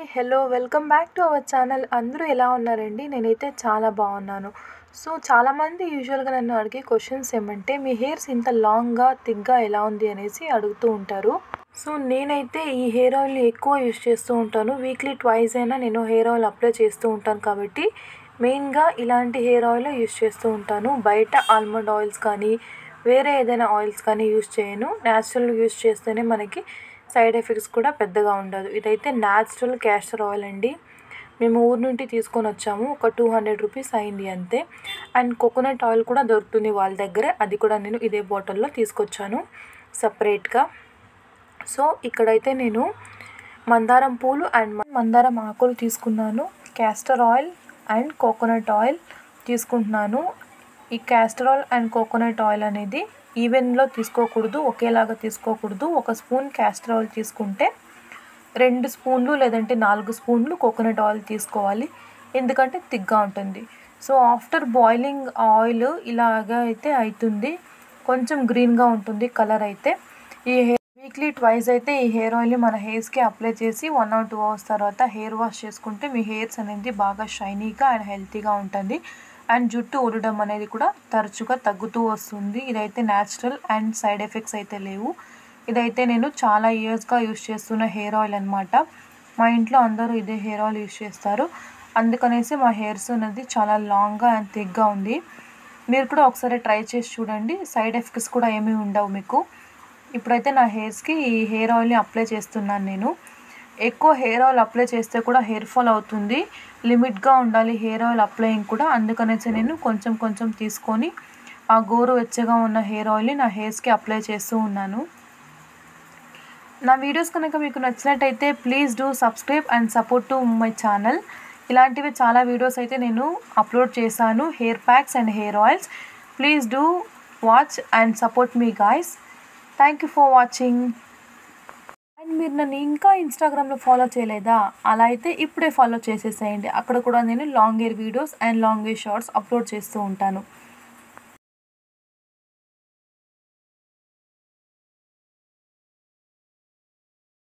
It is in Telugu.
hello welcome back to our channel అందరూ ఎలా ఉన్నారండి నేనైతే చాలా బాగున్నాను సో చాలామంది యూజువల్గా నన్ను అడిగే క్వశ్చన్స్ ఏమంటే మీ హెయిర్స్ ఇంత లాంగ్గా థిక్గా ఎలా ఉంది అనేసి అడుగుతూ ఉంటారు సో నేనైతే ఈ హెయిర్ ఆయిల్ని ఎక్కువ యూజ్ చేస్తూ ఉంటాను వీక్లీ ట్వైస్ అయినా నేను హెయిర్ ఆయిల్ అప్లై చేస్తూ ఉంటాను కాబట్టి మెయిన్గా ఇలాంటి హెయిర్ ఆయిల్ యూజ్ చేస్తూ ఉంటాను బయట ఆల్మండ్ ఆయిల్స్ కానీ వేరే ఏదైనా ఆయిల్స్ కానీ యూజ్ చేయను న్యాచురల్ యూజ్ చేస్తేనే మనకి సైడ్ ఎఫెక్ట్స్ కూడా పెద్దగా ఉండదు ఇదైతే న్యాచురల్ క్యాస్టర్ ఆయిల్ అండి మేము ఊరు నుండి తీసుకొని వచ్చాము ఒక టూ హండ్రెడ్ రూపీస్ అయింది అంతే అండ్ కోకోనట్ ఆయిల్ కూడా దొరుకుతుంది వాళ్ళ దగ్గర అది కూడా నేను ఇదే బాటిల్లో తీసుకొచ్చాను సపరేట్గా సో ఇక్కడైతే నేను మందారం పూలు అండ్ మందారం ఆకులు తీసుకున్నాను castor oil and coconut oil తీసుకుంటున్నాను ఈ castor oil and coconut oil అనేది ఈవెన్లో తీసుకోకూడదు ఒకేలాగా తీసుకోకూడదు ఒక స్పూన్ క్యాస్టర్ ఆయిల్ తీసుకుంటే రెండు స్పూన్లు లేదంటే నాలుగు స్పూన్లు కోకోనట్ ఆయిల్ తీసుకోవాలి ఎందుకంటే థిక్గా ఉంటుంది సో ఆఫ్టర్ బాయిలింగ్ ఆయిల్ ఇలాగా అయితే అవుతుంది కొంచెం గ్రీన్గా ఉంటుంది కలర్ అయితే ఈ హెయిర్ వీక్లీ ట్వైస్ అయితే ఈ హెయిర్ ఆయిల్ని మన హెయిర్స్కి అప్లై చేసి వన్ ఆర్ టూ అవర్స్ తర్వాత హెయిర్ వాష్ చేసుకుంటే మీ హెయిర్స్ అనేది బాగా షైనీగా అండ్ హెల్తీగా ఉంటుంది అండ్ జుట్టు ఊడడం అనేది కూడా తరచుగా తగ్గుతూ వస్తుంది ఇదైతే న్యాచురల్ అండ్ సైడ్ ఎఫెక్ట్స్ అయితే లేవు ఇదైతే నేను చాలా ఇయర్స్గా యూస్ చేస్తున్న హెయిర్ ఆయిల్ అనమాట మా ఇంట్లో అందరూ ఇదే హెయిర్ ఆయిల్ యూస్ చేస్తారు అందుకనేసి మా హెయిర్స్ అనేది చాలా లాంగ్గా అండ్ థిక్గా ఉంది మీరు కూడా ఒకసారి ట్రై చేసి చూడండి సైడ్ ఎఫెక్ట్స్ కూడా ఏమీ ఉండవు మీకు ఇప్పుడైతే నా హెయిర్స్కి ఈ హెయిర్ ఆయిల్ని అప్లై చేస్తున్నాను నేను ఎక్కువ హెయిర్ ఆయిల్ అప్లై చేస్తే కూడా హెయిర్ ఫాల్ అవుతుంది లిమిట్గా ఉండాలి హెయిర్ ఆయిల్ అప్లయింగ్ కూడా అందుకనేసి నేను కొంచెం కొంచెం తీసుకొని ఆ గోరు వెచ్చగా ఉన్న హెయిర్ ఆయిల్ని నా హెయిర్స్కి అప్లై చేస్తూ ఉన్నాను నా వీడియోస్ కనుక మీకు నచ్చినట్టయితే please do subscribe and support to my channel ఇలాంటివి చాలా వీడియోస్ అయితే నేను అప్లోడ్ చేశాను hair packs and hair oils please do watch and support మీ guys thank you for watching and మీరు నన్ను ఇంకా ఇన్స్టాగ్రామ్లో ఫాలో చేయలేదా అలా అయితే ఇప్పుడే ఫాలో చేసేసేయండి అక్కడ కూడా నేను long hair videos and long hair shorts upload చేస్తూ ఉంటాను